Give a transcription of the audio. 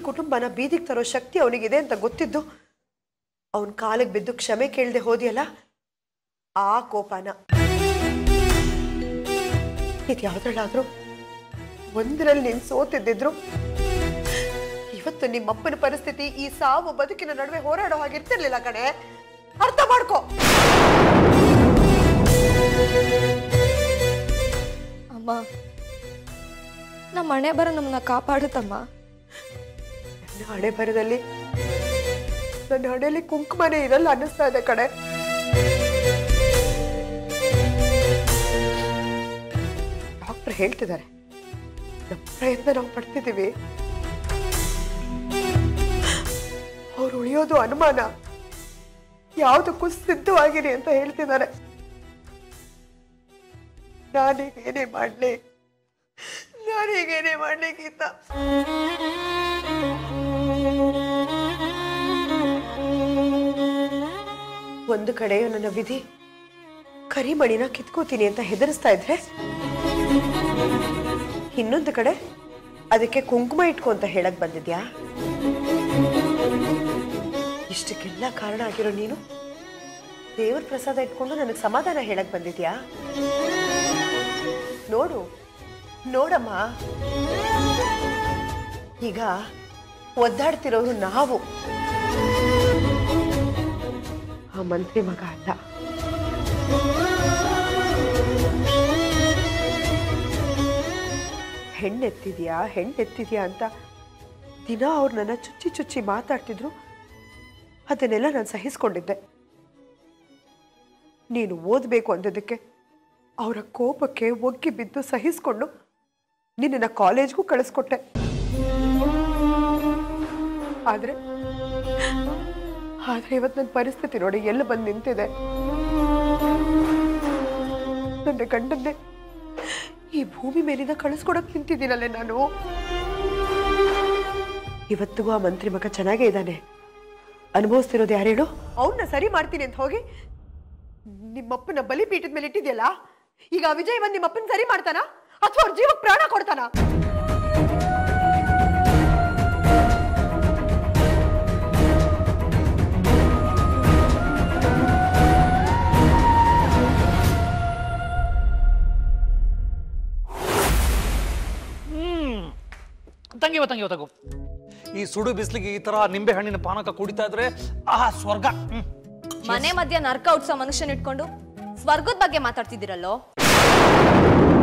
ಕುಟುಂಬನ ಬೀದಿಗೆ ತರೋ ಶಕ್ತಿ ಅವನಿಗಿದೆ ಅಂತ ಗೊತ್ತಿದ್ದು ಅವನ ಕಾಲಿಗೆ ಬಿದ್ದು ಕ್ಷಮೆ ಕೇಳದೆ ಹೋದಿಯಲ್ಲ ಆ ಕೋಪನ ಇದು ಯಾವ್ದ್ರಲ್ಲಾದ್ರೂ ಒಂದರಲ್ಲಿ ನೀನ್ ಸೋತಿದ್ದಿದ್ರು ಇವತ್ತು ನಿಮ್ಮಪ್ಪನ ಪರಿಸ್ಥಿತಿ ಈ ಸಾವು ಬದುಕಿನ ನಡುವೆ ಹೋರಾಡೋ ಹಾಗಿರ್ತಿರ್ಲಿಲ್ಲ ಕಣೆ ಅರ್ಥ ಮಾಡ್ಕೋ ಅಮ್ಮ ನಮ್ಮ ಮನೆ ಬರ ನಮ್ಮನ್ನ ಕಾಪಾಡುತ್ತಮ್ಮ ನನ್ನ ಹಣೆ ಬರದಲ್ಲಿ ನನ್ನ ಹಣೆಯಲ್ಲಿ ಕುಂಕುಮನೇ ಇರಲ್ಲ ಅನ್ನಿಸ್ತಾ ಇದೆ ಕಡೆ ಡಾಕ್ಟರ್ ಹೇಳ್ತಿದ್ದಾರೆ ನಮ್ಮ ಪ್ರಯತ್ನ ನಾವು ಪಡ್ತಿದ್ದೀವಿ ಅವ್ರು ಉಳಿಯೋದು ಅನುಮಾನ ಯಾವುದಕ್ಕೂ ಸಿದ್ಧವಾಗಿರಿ ಅಂತ ಹೇಳ್ತಿದ್ದಾರೆ ನಾನೀಗ ಏನೇ ಮಾಡ್ಲಿ ನಾನೀಗ ಏನೇ ಮಾಡ್ಲಿ ಗೀತಾ ಒಂದು ಕಡೆಯೋ ನನ್ನ ವಿಧಿ ಕರಿಮಣಿನ ಕಿತ್ಕೋತೀನಿ ಅಂತ ಹೆದರಿಸ್ತಾ ಇದ್ರೆ ಇನ್ನೊಂದು ಕಡೆ ಅದಕ್ಕೆ ಕುಂಕುಮ ಇಟ್ಕೊ ಅಂತ ಹೇಳಕ್ ಬಂದಿದ್ಯಾ ಇಷ್ಟಕ್ಕೆಲ್ಲ ಕಾರಣ ಆಗಿರೋ ನೀನು ದೇವ್ರ ಪ್ರಸಾದ ಇಟ್ಕೊಂಡು ನನಗೆ ಸಮಾಧಾನ ಹೇಳಕ್ ಬಂದಿದ್ಯಾ ನೋಡು ನೋಡಮ್ಮ ಈಗ ಒದ್ದಾಡ್ತಿರೋರು ನಾವು ಆ ಮಂತ್ರಿ ಮಗ ಅಲ್ಲ ಹೆಣ್ಣೆತ್ತಿದ್ಯಾ ಹೆಣ್ಣೆತ್ತಿದ್ಯಾ ಅಂತ ದಿನ ಅವ್ರು ನನ್ನ ಚುಚ್ಚಿ ಚುಚ್ಚಿ ಮಾತಾಡ್ತಿದ್ರು ಅದನ್ನೆಲ್ಲ ನಾನು ಸಹಿಸ್ಕೊಂಡಿದ್ದೆ ನೀನು ಓದಬೇಕು ಅಂದಿದ್ದಕ್ಕೆ ಅವರ ಕೋಪಕ್ಕೆ ಒಗ್ಗಿ ಬಿದ್ದು ಸಹಿಸ್ಕೊಂಡು ನಿನ್ನನ್ನು ಕಾಲೇಜ್ಗೂ ಕಳಿಸ್ಕೊಟ್ಟೆ ಆದ್ರೆ ಆದ್ರೆ ಇವತ್ತು ನನ್ನ ಪರಿಸ್ಥಿತಿ ನೋಡಿ ಎಲ್ಲ ಬಂದು ನಿಂತಿದೆ ನನ್ನ ಗಂಡನ್ನೇ ಈ ಭೂಮಿ ಮೇಲಿಂದ ಕಳಿಸ್ಕೊಡಕ್ ನಿಂತಿದ್ದೀನಲ್ಲೇ ನಾನು ಇವತ್ತಿಗೂ ಆ ಮಂತ್ರಿ ಮಗ ಚೆನ್ನಾಗೇ ಇದ್ದಾನೆ ಅನುಭವಿಸ್ತಿರೋದು ಯಾರು ಹೇಳು ಅವನ್ನ ಸರಿ ಮಾಡ್ತೀನಿ ಅಂತ ಹೋಗಿ ನಿಮ್ಮಪ್ಪನ ಬಲಿ ಪೀಠದ ಮೇಲೆ ಇಟ್ಟಿದ್ಯಲ್ಲ ಈಗ ಆ ವಿಜಯ್ ಬಂದು ನಿಮ್ಮಪ್ಪನ ಸರಿ ಮಾಡ್ತಾನ ಅಥವಾ ಅವ್ರ ಜೀವಕ್ಕೆ ಪ್ರಾಣ ಕೊಡ್ತಾನ ತಂಗಿವ ತಂಗಿವ ತಗೋ ಈ ಸುಡು ಬಿಸಿಲಿಗೆ ಈ ತರ ನಿಂಬೆ ಹಣ್ಣಿನ ಪಾನಕ ಕುಡಿತಾ ಇದ್ರೆ ಆಹಾ ಸ್ವರ್ಗ ಹ್ಮ್ ಮನೆ ಮಧ್ಯ ನರ್ಕ ಉಟ್ಸೋ ಮನುಷ್ಯನ ಇಟ್ಕೊಂಡು ಸ್ವರ್ಗದ ಬಗ್ಗೆ ಮಾತಾಡ್ತಿದ್ದೀರಲ್ಲೋ